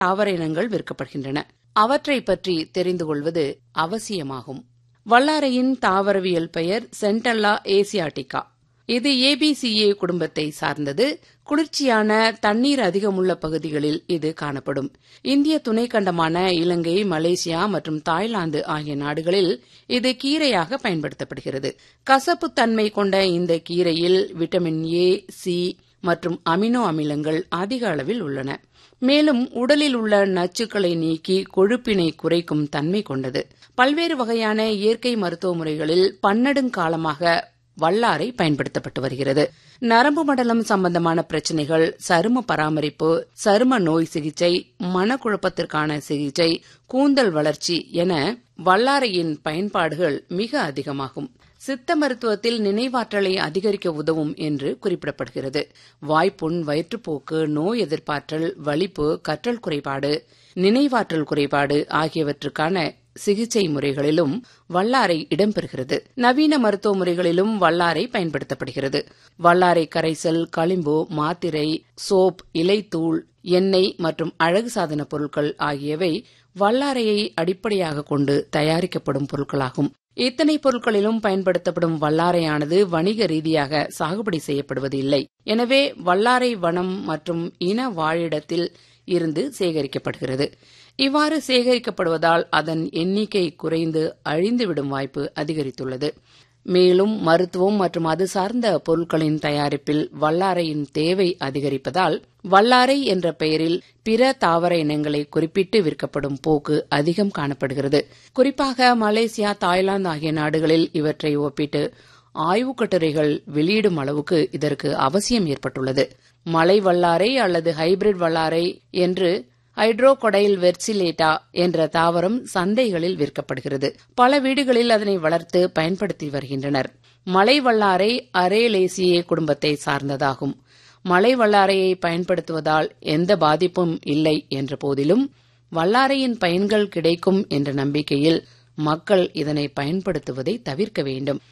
தாவர இனங்கள் விற்கப்படுகின்றன அவற்றை பற்றி தெரிந்து கொள்வது அவசியமாகும் வல்லாரையின் தாவரவியல் பெயர் சென்டல்லா ஏசியாட்டிகா இது ஏபிசிஏ குடும்பத்தை சார்ந்தது குளிர்ச்சியான தண்ணீர் அதிகமுள்ள பகுதிகளில் இது காணப்படும் இந்திய துணைக்கண்டமான இலங்கை மலேசியா மற்றும் தாய்லாந்து ஆகிய நாடுகளில் இது கீரையாக பயன்படுத்தப்படுகிறது கசப்பு தன்மை கொண்ட இந்த கீரையில் விட்டமின் ஏ சி மற்றும் அமினோ அமிலங்கள் அதிக அளவில் உள்ளன மேலும் உடலில் உள்ள நச்சுக்களை நீக்கி கொழுப்பினை குறைக்கும் தன்மை கொண்டது பல்வேறு வகையான இயற்கை மருத்துவ முறைகளில் பன்னெடுங்காலமாக வல்லாரை பயன்படுத்தப்பட்டு வருகிறது நரம்பு மண்டலம் சம்பந்தமான பிரச்சனைகள் சரும பராமரிப்பு சரும நோய் சிகிச்சை மனக்குழப்பத்திற்கான சிகிச்சை கூந்தல் வளர்ச்சி என வல்லாரையின் பயன்பாடுகள் மிக அதிகமாகும் சித்த மருத்துவத்தில் நினைவாற்றலை அதிகரிக்க உதவும் என்று குறிப்பிடப்படுகிறது வாய்ப்புண் வயிற்றுப்போக்கு நோய் எதிர்ப்பாற்றல் வலிப்பு கற்றல் குறைபாடு நினைவாற்றல் குறைபாடு ஆகியவற்றுக்கான சிகிச்சை முறைகளிலும் வல்லாரை இடம்பெறுகிறது நவீன மருத்துவ முறைகளிலும் வல்லாரை பயன்படுத்தப்படுகிறது வல்லாரை கரைசல் களிம்பு மாத்திரை சோப் இலைத்தூள் எண்ணெய் மற்றும் அழகு சாதன பொருட்கள் ஆகியவை வல்லாரையை அடிப்படையாக கொண்டு தயாரிக்கப்படும் பொருட்களாகும் இத்தனை பொருட்களிலும் பயன்படுத்தப்படும் வல்லாரையானது வணிக ரீதியாக சாகுபடி செய்யப்படுவது இல்லை எனவே வல்லாரை வனம் மற்றும் இன வாழிடத்தில் இருந்து சேகரிக்கப்படுகிறது இவ்வாறு சேகரிக்கப்படுவதால் அதன் எண்ணிக்கை குறைந்து அழிந்துவிடும் வாய்ப்பு அதிகரித்துள்ளது மேலும் மருத்துவம் மற்றும் அது சார்ந்த பொருட்களின் தயாரிப்பில் வல்லாரையின் தேவை அதிகரிப்பதால் வல்லாரை என்ற பெயரில் பிற தாவர இனங்களை குறிப்பிட்டு விற்கப்படும் போக்கு அதிகம் காணப்படுகிறது குறிப்பாக மலேசியா தாய்லாந்து ஆகிய நாடுகளில் இவற்றை ஒப்பிட்டு ஆய்வுக் கட்டுரைகள் வெளியிடும் அளவுக்கு இதற்கு அவசியம் ஏற்பட்டுள்ளது மலை வல்லாரை அல்லது ஹைபிரிட் வல்லாரை என்று ஹைட்ரோகொடைல் வெர்சிலேட்டா என்ற தாவரம் சந்தைகளில் விற்கப்படுகிறது பல வீடுகளில் அதனை வளர்த்து பயன்படுத்தி வருகின்றனர் மலை வல்லாரை அரேலேசியே குடும்பத்தை சார்ந்ததாகும் மலை வல்லாரையை பயன்படுத்துவதால் எந்த பாதிப்பும் இல்லை என்ற போதிலும் வல்லாரையின் பயன்கள் கிடைக்கும் என்ற நம்பிக்கையில் மக்கள் இதனை பயன்படுத்துவதை தவிர்க்க வேண்டும்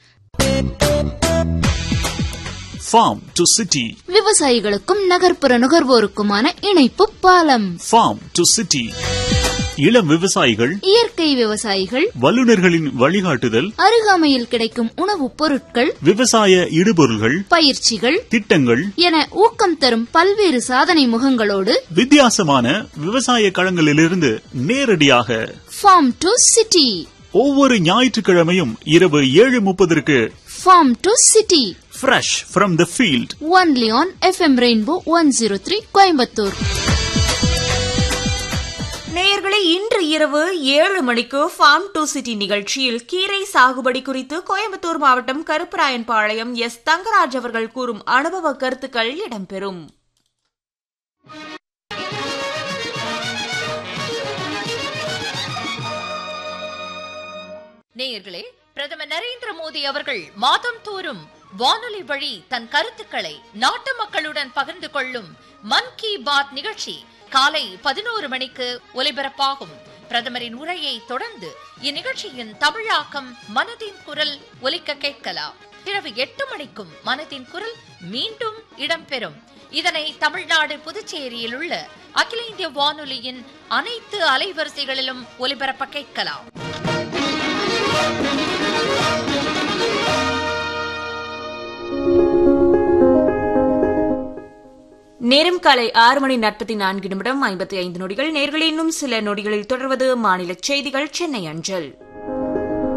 Farm to City. விவசாயிகளுக்கும் நகர்ப்புற நுகர்வோருக்குமான இணைப்பு பாலம் Farm to City. இளம் விவசாயிகள் இயற்கை விவசாயிகள் வல்லுநர்களின் வழிகாட்டுதல் அருகாமையில் கிடைக்கும் உணவுப் பொருட்கள் விவசாய இடுபொருள்கள் பயிற்சிகள் திட்டங்கள் என ஊக்கம் தரும் பல்வேறு சாதனை முகங்களோடு வித்தியாசமான விவசாய களங்களிலிருந்து நேரடியாக ஃபார்ம் டு சிட்டி ஒவ்வொரு ஞாயிற்றுக்கிழமையும் இரவு ஏழு முப்பதற்கு farm to city fresh from the field only on FM rainbow one zero three Coimbatore நேயர்களே இன்று இரவு ஏழு மணிக்கு ஃபார்ம் டு சிட்டி நிகழ்ச்சியில் கீரை சாகுபடி குறித்து கோயம்புத்தூர் மாவட்டம் கருப்பராயன்பாளையம் எஸ் தங்கராஜ் அவர்கள் கூறும் அனுபவ கருத்துக்கள் இடம்பெறும் நேயர்களே பிரதமர் நரேந்திர மோடி அவர்கள் மாதம் தோறும் வானொலி வழி தன் கருத்துக்களை நாட்டு மக்களுடன் பகிர்ந்து கொள்ளும் மன் கி பாத் நிகழ்ச்சி காலை பதினோரு மணிக்கு ஒலிபரப்பாகும் பிரதமரின் உரையை தொடர்ந்து இந்நிகழ்ச்சியின் தமிழாக்கம் மனதின் குரல் ஒலிக்க கேட்கலாம் இரவு எட்டு மணிக்கும் மனதின் குரல் மீண்டும் இடம்பெறும் இதனை தமிழ்நாடு புதுச்சேரியில் உள்ள அகில இந்திய வானொலியின் அனைத்து அலைவரிசைகளிலும் ஒலிபரப்ப கேட்கலாம் நேரம் காலை ஆறு மணி நாற்பத்தி நான்கு நிமிடம் ஐம்பத்தி ஐந்து நொடிகள் நேர்களை இன்னும் சில நொடிகளில் தொடர்வது மாநில செய்திகள் சென்னை அஞ்சல்